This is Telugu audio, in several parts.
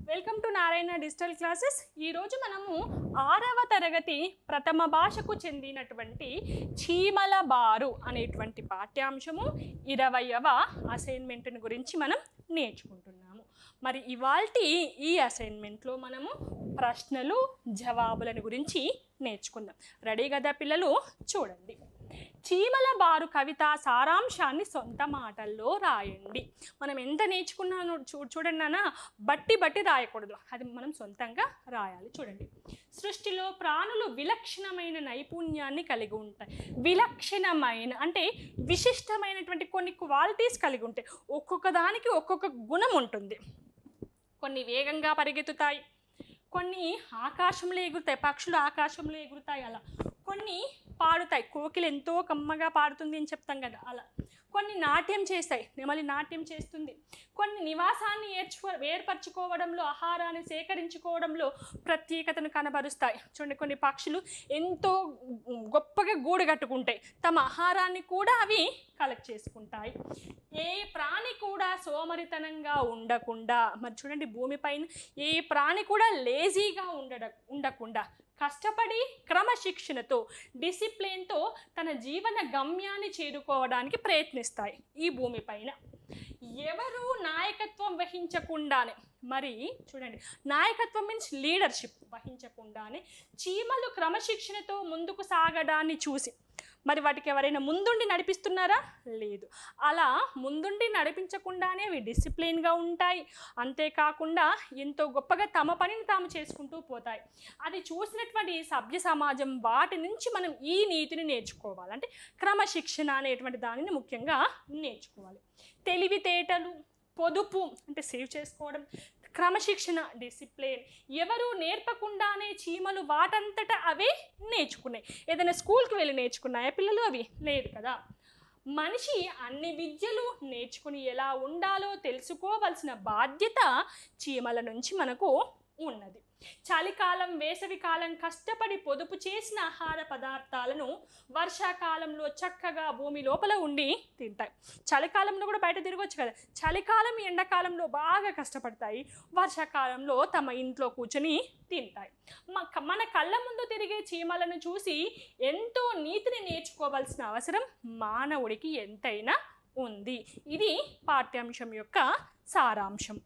welcome to Narayana digital classes ఈరోజు మనము ఆరవ తరగతి ప్రథమ భాషకు చెందినటువంటి చీమల బారు అనేటువంటి పాఠ్యాంశము ఇరవయవ అసైన్మెంట్ని గురించి మనం నేర్చుకుంటున్నాము మరి ఇవాల్టి ఈ అసైన్మెంట్లో మనము ప్రశ్నలు జవాబులను గురించి నేర్చుకుందాం రెడీ కదా పిల్లలు చూడండి చీమల బారు కవిత సారాంశాన్ని సొంత మాటల్లో రాయండి మనం ఎంత నేర్చుకున్నానో చూ చూడండి నాన్న బట్టి బట్టి రాయకూడదు అది మనం సొంతంగా రాయాలి చూడండి సృష్టిలో ప్రాణులు విలక్షణమైన నైపుణ్యాన్ని కలిగి ఉంటాయి విలక్షణమైన అంటే విశిష్టమైనటువంటి కొన్ని క్వాలిటీస్ కలిగి ఉంటాయి ఒక్కొక్క దానికి ఒక్కొక్క గుణం ఉంటుంది కొన్ని వేగంగా పరిగెత్తుతాయి కొన్ని ఆకాశంలో ఎగురుతాయి పక్షులు ఆకాశంలో ఎగురుతాయి అలా కొన్ని పాడుతాయి కోకిల ఎంతో కమ్మగా పాడుతుంది అని చెప్తాం కదా అలా కొన్ని నాట్యం చేస్తాయి నెమలి నాట్యం చేస్తుంది కొన్ని నివాసాన్ని ఏర్చుకో ఏర్పరచుకోవడంలో ఆహారాన్ని సేకరించుకోవడంలో ప్రత్యేకతను కనబరుస్తాయి చూడండి కొన్ని పక్షులు ఎంతో గొప్పగా గూడు కట్టుకుంటాయి తమ ఆహారాన్ని కూడా అవి కలెక్ట్ చేసుకుంటాయి ఏ ప్రాణి కూడా సోమరితనంగా ఉండకుండా మరి చూడండి భూమిపైన ఏ ప్రాణి కూడా లేజీగా ఉండడ ఉండకుండా కష్టపడి క్రమశిక్షణతో డిసిప్లిన్తో తన జీవన గమ్యాన్ని చేరుకోవడానికి ప్రయత్నిస్తాయి ఈ భూమిపైన ఎవరు నాయకత్వం వహించకుండానే మరి చూడండి నాయకత్వం మీన్స్ లీడర్షిప్ వహించకుండానే చీమలు క్రమశిక్షణతో ముందుకు సాగడాన్ని చూసి మరి వాటికి ఎవరైనా ముందుండి నడిపిస్తున్నారా లేదు అలా ముందుండి నడిపించకుండానే అవి డిసిప్లిన్గా ఉంటాయి అంతేకాకుండా ఎంతో గొప్పగా తమ పనిని తాము చేసుకుంటూ పోతాయి అది చూసినటువంటి సభ్య సమాజం వాటి నుంచి మనం ఈ నీతిని నేర్చుకోవాలి అంటే క్రమశిక్షణ అనేటువంటి దానిని ముఖ్యంగా నేర్చుకోవాలి తెలివితేటలు పొదుపు అంటే సేవ్ చేసుకోవడం క్రమశిక్షణ డిసిప్లిన్ ఎవరు నేర్పకుండానే చీమలు వాటంతట అవే నేర్చుకున్నాయి ఏదైనా స్కూల్కి వెళ్ళి నేర్చుకున్నాయా పిల్లలు అవి లేదు కదా మనిషి అన్ని విద్యలు నేర్చుకుని ఎలా ఉండాలో తెలుసుకోవలసిన బాధ్యత చీమల నుంచి మనకు ఉన్నది చలికాలం వేసవి కాలం కష్టపడి పొదుపు చేసిన ఆహార పదార్థాలను వర్షాకాలంలో చక్కగా భూమి లోపల ఉండి తింటాయి చలికాలంలో కూడా బయట తిరగొచ్చు కదా చలికాలం ఎండాకాలంలో బాగా కష్టపడతాయి వర్షాకాలంలో తమ ఇంట్లో కూర్చొని తింటాయి మ- మన కళ్ళ ముందు తిరిగే చీమలను చూసి ఎంతో నీతిని నేర్చుకోవాల్సిన అవసరం మానవుడికి ఎంతైనా ఉంది ఇది పాఠ్యాంశం యొక్క సారాంశం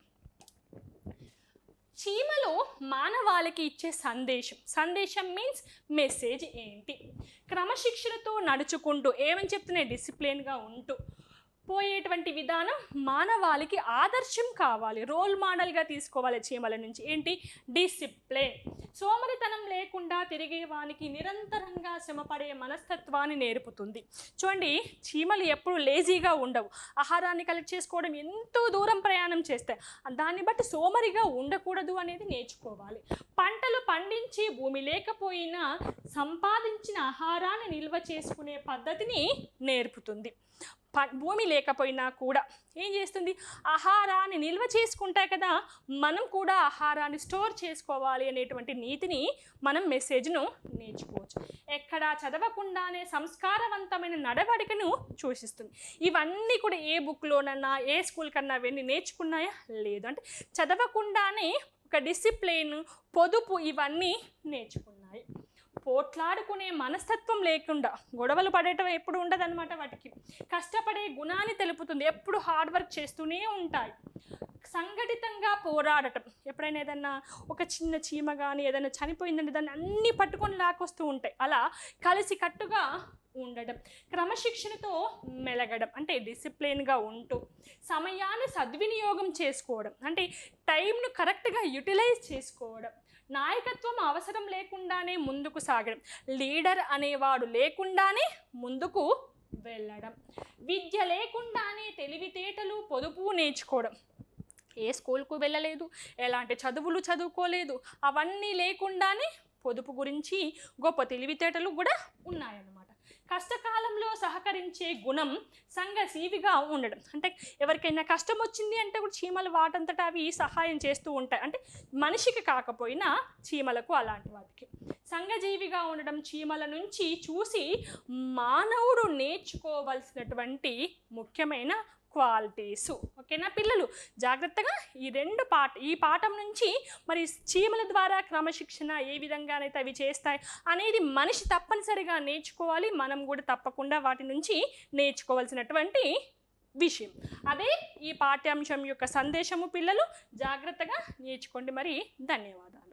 చీమలు మానవాళికి ఇచ్చే సందేశం సందేశం మీన్స్ మెసేజ్ ఏంటి క్రమశిక్షణతో నడుచుకుంటూ ఏమని చెప్తున్నాయి డిసిప్లిన్గా ఉంటూ పోయేటువంటి విధానం మానవాళికి ఆదర్శం కావాలి రోల్ మోడల్గా తీసుకోవాలి చీమల నుంచి ఏంటి డిసిప్లిన్ సోమరితనం లేకుండా తిరిగే వానికి నిరంతరంగా శ్రమపడే మనస్తత్వాన్ని నేర్పుతుంది చూడండి చీమలు ఎప్పుడు లేజీగా ఉండవు ఆహారాన్ని కలెక్ట్ చేసుకోవడం ఎంతో దూరం ప్రయాణం చేస్తాయి దాన్ని బట్టి సోమరిగా ఉండకూడదు అనేది నేర్చుకోవాలి పంటలు పండించి భూమి లేకపోయినా సంపాదించిన ఆహారాన్ని నిల్వ చేసుకునే పద్ధతిని నేర్పుతుంది ప భూమి లేకపోయినా కూడా ఏం చేస్తుంది ఆహారాన్ని నిల్వ చేసుకుంటాయి కదా మనం కూడా ఆహారాన్ని స్టోర్ చేసుకోవాలి అనేటువంటి నీతిని మనం మెసేజ్ను నేర్చుకోవచ్చు ఎక్కడా చదవకుండానే సంస్కారవంతమైన నడవడికను సూచిస్తుంది ఇవన్నీ కూడా ఏ బుక్లోనన్నా ఏ స్కూల్ కన్నా అవన్నీ నేర్చుకున్నాయా లేదు అంటే చదవకుండానే ఒక డిసిప్లిన్ పొదుపు ఇవన్నీ నేర్చుకున్నాయి పోట్లాడుకునే మనస్తత్వం లేకుండా గొడవలు పడేయటం ఎప్పుడు ఉండదన్నమాట వాటికి కష్టపడే గుణాన్ని తెలుపుతుంది ఎప్పుడు హార్డ్ వర్క్ చేస్తూనే ఉంటాయి సంఘటితంగా పోరాడటం ఎప్పుడైనా ఏదన్నా ఒక చిన్న చీమ కానీ ఏదైనా చనిపోయిందంటే దాన్ని అన్నీ పట్టుకొని లాకొస్తూ ఉంటాయి అలా కలిసి కట్టుగా ఉండడం క్రమశిక్షణతో మెలగడం అంటే డిసిప్లిన్గా ఉంటూ సమయాన్ని సద్వినియోగం చేసుకోవడం అంటే టైంను కరెక్ట్గా యూటిలైజ్ చేసుకోవడం నాయకత్వం అవసరం లేకుండానే ముందుకు సాగడం లీడర్ అనేవాడు లేకుండానే ముందుకు వెళ్ళడం విద్య లేకుండానే తెలివితేటలు పొదుపు నేర్చుకోవడం ఏ స్కూల్కు వెళ్ళలేదు ఎలాంటి చదువులు చదువుకోలేదు అవన్నీ లేకుండానే పొదుపు గురించి గొప్ప తెలివితేటలు కూడా ఉన్నాయన్నమాట కష్టకాలంలో సహకరించే గుణం సంఘశీవిగా ఉండడం అంటే ఎవరికైనా కష్టం వచ్చింది అంటే కూడా చీమలు వాటంతటా అవి సహాయం చేస్తూ ఉంటాయి అంటే మనిషికి కాకపోయినా చీమలకు అలాంటి వాటికి సంఘజీవిగా ఉండడం చీమల నుంచి చూసి మానవుడు నేర్చుకోవలసినటువంటి ముఖ్యమైన క్వాలిటీస్ ఓకేనా పిల్లలు జాగ్రత్తగా ఈ రెండు పాట ఈ పాఠం నుంచి మరి చీమల ద్వారా క్రమశిక్షణ ఏ విధంగానైతే అవి చేస్తాయి అనేది మనిషి తప్పనిసరిగా నేర్చుకోవాలి మనం కూడా తప్పకుండా వాటి నుంచి నేర్చుకోవాల్సినటువంటి విషయం అదే ఈ పాఠ్యాంశం యొక్క సందేశము పిల్లలు జాగ్రత్తగా నేర్చుకోండి మరి ధన్యవాదాలు